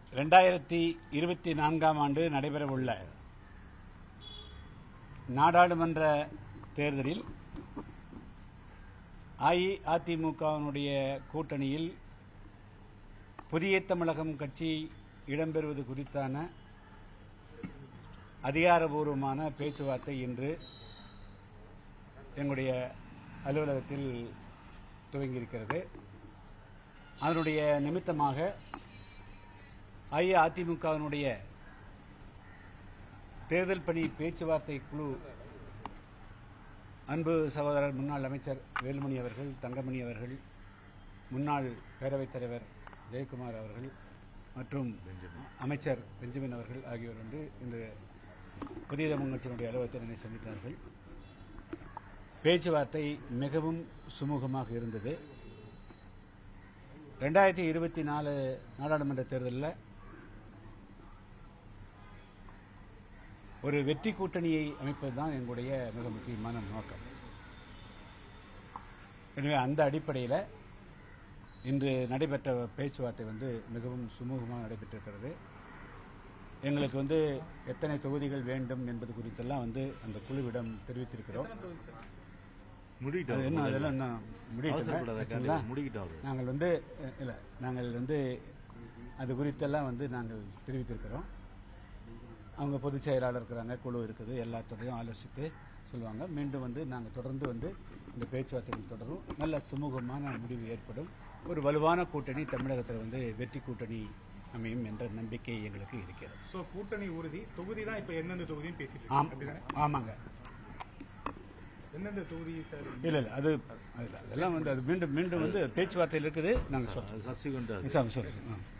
ரெண்டாயிரத்தி இருபத்தி நான்காம் ஆண்டு நடைபெறவுள்ள நாடாளுமன்ற தேர்தலில் அஇஅதிமுகவினுடைய கூட்டணியில் புதிய தமிழகம் கட்சி இடம்பெறுவது குறித்தான அதிகாரபூர்வமான பேச்சுவார்த்தை இன்று எங்களுடைய அலுவலகத்தில் துவங்கியிருக்கிறது அதனுடைய நிமித்தமாக அஇஅதிமுகவினுடைய தேர்தல் பணி பேச்சுவார்த்தை குழு அன்பு சகோதரர் முன்னாள் அமைச்சர் வேலுமணி அவர்கள் தங்கமணி அவர்கள் முன்னாள் பேரவைத் தலைவர் ஜெயக்குமார் அவர்கள் மற்றும் அமைச்சர் பெஞ்சமின் அவர்கள் ஆகியோர் வந்து இன்று புதிய தமிழ் கட்சியினுடைய அலுவலகத்தில் என்னை சந்தித்தார்கள் பேச்சுவார்த்தை மிகவும் சுமூகமாக இருந்தது ரெண்டாயிரத்தி இருபத்தி நாலு நாடாளுமன்ற தேர்தலில் ஒரு வெற்றி கூட்டணியை அமைப்பது தான் எங்களுடைய மிக முக்கியமான நோக்கம் எனவே அந்த அடிப்படையில் இன்று நடைபெற்ற பேச்சுவார்த்தை வந்து மிகவும் சுமூகமாக நடைபெற்றிருக்கிறது எங்களுக்கு வந்து எத்தனை தொகுதிகள் வேண்டும் என்பது குறித்தெல்லாம் வந்து அந்த குழுவிடம் தெரிவித்திருக்கிறோம் அது என்ன அதெல்லாம் இன்னும் முடியல ஆச்சுங்களா? முடிக்கிட்டோம் நாங்கள் வந்து அஹ், இல்ல நாங்கள் வந்து அது குறித்தெல்லாம் வந்து நாங்கள் தெரிவித்திருக்கிறோம் அவங்க பொதுச் செயலாளர் இருக்கிறாங்க குழு இருக்குது எல்லாத்தோடையும் ஆலோசித்து சொல்லுவாங்க மீண்டும் வந்து நாங்கள் தொடர்ந்து வந்து இந்த பேச்சுவார்த்தைகள் தொடரும் நல்ல சுமூகமான முடிவு ஏற்படும் ஒரு வலுவான கூட்டணி தமிழகத்தில் வந்து வெற்றி கூட்டணி அமையும் என்ற நம்பிக்கை எங்களுக்கு இருக்கிறது சோ கூட்டணி உறுதி தொகுதி தான் இப்ப எந்தெந்த தொகுதின்னு பேசிட்டு ஆம் இருக்கீங்க அப்படிதானே? ஆமாங்க எந்தெந்த தொகுதி சார் இல்லை இல்லை அது அது- அதெல்லாம் வந்து அது மீண்டும் மீண்டும் வந்து பேச்சுவார்த்தையில் இருக்குது நாங்கள் சொல்கிறோம் சப்சிக்வெண்டா சொல்லுங்கள்